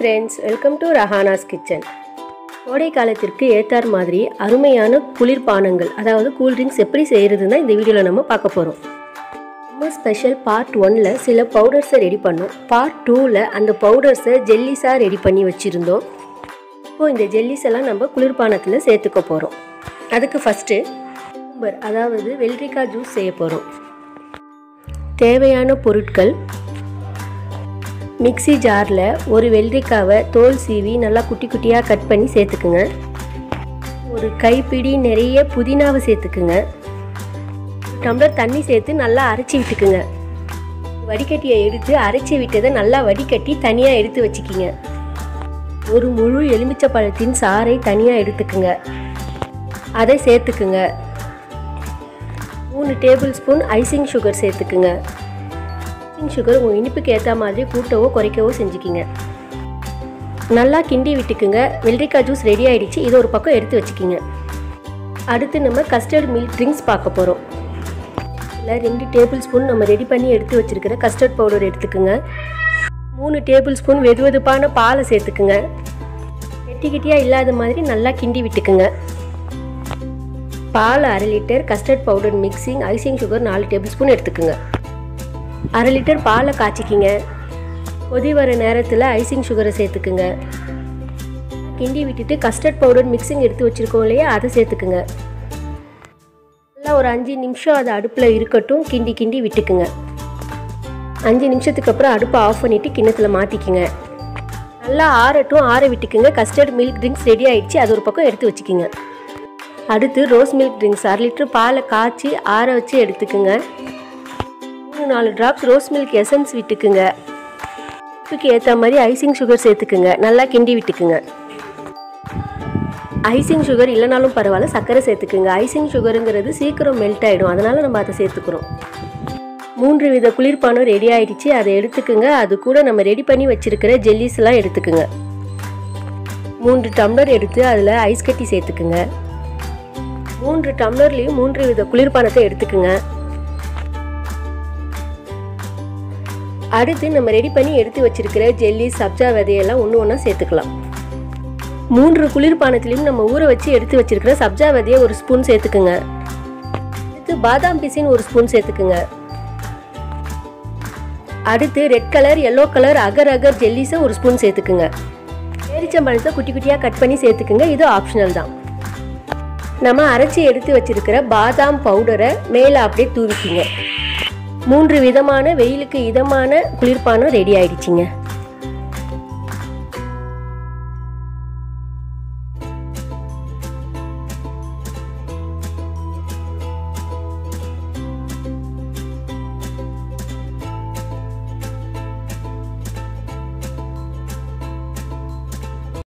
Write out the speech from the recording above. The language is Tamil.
friends welcome to Rahana's kitchen கோடை காலத்திற்கு ஏத்தார் மாதிரி அருமையான குளிர்பானங்கள் அதாவது கூல்ட்ரிங்க்ஸ் எப்படி செய்கிறதுன்னு இந்த வீடியோவில் நம்ம பார்க்க போகிறோம் நம்ம ஸ்பெஷல் பார்ட் ஒனில் சில பவுடர்ஸை ரெடி பண்ணோம் பார்ட் டூவில் அந்த பவுடர்ஸை ஜெல்லிஸாக ரெடி பண்ணி வச்சுருந்தோம் இப்போது இந்த ஜெல்லிஸ் எல்லாம் நம்ம குளிர்பானத்தில் சேர்த்துக்க போகிறோம் அதுக்கு ஃபஸ்ட்டு குக்கும்பர் அதாவது வெள்ளரிக்காய் ஜூஸ் செய்ய போகிறோம் தேவையான பொருட்கள் மிக்ஸி ஜாரில் ஒரு வெள்ளரிக்காவை தோல் சீவி நல்லா குட்டி குட்டியாக கட் பண்ணி சேர்த்துக்குங்க ஒரு கைப்பிடி நிறைய புதினாவை சேர்த்துக்குங்க டம்ளர் தண்ணி சேர்த்து நல்லா அரைச்சி விட்டுக்குங்க வடிகட்டியை எடுத்து அரைச்சி விட்டதை நல்லா வடிகட்டி தனியாக எடுத்து வச்சுக்கிங்க ஒரு முழு எலுமிச்சை பழத்தின் சாறை தனியாக எடுத்துக்குங்க அதை சேர்த்துக்குங்க மூணு டேபிள் ஸ்பூன் ஐசிங் சுகர் சேர்த்துக்குங்க ஐசிங் சுகர் உங்கள் இனிப்புக்கு ஏற்ற மாதிரி கூட்டவோ குறைக்கவோ செஞ்சுக்கிங்க நல்லா கிண்டி விட்டுக்குங்க வெள்ளரிக்காய் ஜூஸ் ரெடி ஆகிடுச்சு இதை ஒரு பக்கம் எடுத்து வச்சுக்கிங்க அடுத்து நம்ம கஸ்டர்ட் மில்க் ட்ரிங்க்ஸ் பார்க்க போகிறோம் இல்லை ரெண்டு டேபிள் ஸ்பூன் நம்ம ரெடி பண்ணி எடுத்து வச்சுருக்கிற கஸ்டர்ட் பவுடர் எடுத்துக்குங்க மூணு டேபிள் ஸ்பூன் வெது வெதுப்பான பாலை சேர்த்துக்குங்க கெட்டி கெட்டியாக இல்லாத மாதிரி நல்லா கிண்டி விட்டுக்குங்க பால் அரை litre custard powder mixing icing sugar நாலு டேபிள் ஸ்பூன் எடுத்துக்குங்க அரை லிட்டர் பாலை காய்ச்சிக்கிங்க கொதி வர நேரத்தில் ஐசிங் சுகரை சேர்த்துக்குங்க கிண்டி விட்டுட்டு கஸ்டர்ட் பவுடர் மிக்சிங் எடுத்து வச்சுருக்கோம் இல்லையா அதை சேர்த்துக்குங்க நல்லா ஒரு அஞ்சு நிமிஷம் அது அடுப்பில் இருக்கட்டும் கிண்டி கிண்டி விட்டுக்குங்க அஞ்சு நிமிஷத்துக்கு அப்புறம் அடுப்பை ஆஃப் பண்ணிவிட்டு கிண்ணத்தில் மாற்றிக்குங்க நல்லா ஆறட்டும் ஆற விட்டுக்குங்க கஸ்டர்ட் மில்க் ட்ரிங்க்ஸ் ரெடி ஆகிடுச்சு அது ஒரு பக்கம் எடுத்து வச்சுக்கிங்க அடுத்து ரோஸ் மில்க் ட்ரிங்க்ஸ் அரை லிட்டர் பாலை காய்ச்சி ஆற வச்சு எடுத்துக்குங்க மூணு நாலு ட்ராப்ஸ் ரோஸ் மில்க் எசன்ஸ் விட்டுக்குங்க உப்புக்கு ஏற்ற மாதிரி ஐசிங் சுகர் சேர்த்துக்குங்க நல்லா கிண்டி விட்டுக்குங்க ஐசிங் சுகர் இல்லைனாலும் பரவாயில்ல சர்க்கரை சேர்த்துக்குங்க ஐசிங் சுகருங்கிறது சீக்கிரம் மெல்ட் ஆகிடும் அதனால் நம்ம அதை சேர்த்துக்கிறோம் மூன்று வித குளிர்பானம் ரெடி ஆகிடுச்சு அதை எடுத்துக்குங்க அது கூட நம்ம ரெடி பண்ணி வச்சுருக்கிற ஜெல்லிஸ்லாம் எடுத்துக்குங்க மூன்று டம்ளர் எடுத்து அதில் ஐஸ் கட்டி சேர்த்துக்குங்க மூன்று டம்ளர்லேயும் மூன்று வித குளிர்பானத்தை எடுத்துக்குங்க அடுத்து நம்ம ரெடி பண்ணி எடுத்து வச்சிருக்கிற ஜெல்லி சப்ஜா விதையெல்லாம் ஒன்று ஒன்றா சேர்த்துக்கலாம் மூன்று குளிர்பானத்துலேயும் நம்ம ஊற வச்சு எடுத்து வச்சிருக்கிற சப்ஜா விதையை ஒரு ஸ்பூன் சேர்த்துக்குங்க அடுத்து பாதாம் பிசின் ஒரு ஸ்பூன் சேர்த்துக்குங்க அடுத்து red colour yellow colour agar agar ஜெல்லிஸை ஒரு ஸ்பூன் சேர்த்துக்குங்க பேரிச்சம்பழத்தை குட்டி குட்டியாக கட் பண்ணி சேர்த்துக்குங்க இது ஆப்ஷனல் தான் நம்ம அரைச்சி எடுத்து வச்சிருக்கிற பாதாம் பவுடரை மேலே அப்படியே தூவிக்கிங்க மூன்று விதமான வெயிலுக்கு இதமான குளிர்பானம் ரெடி ஆயிடுச்சுங்க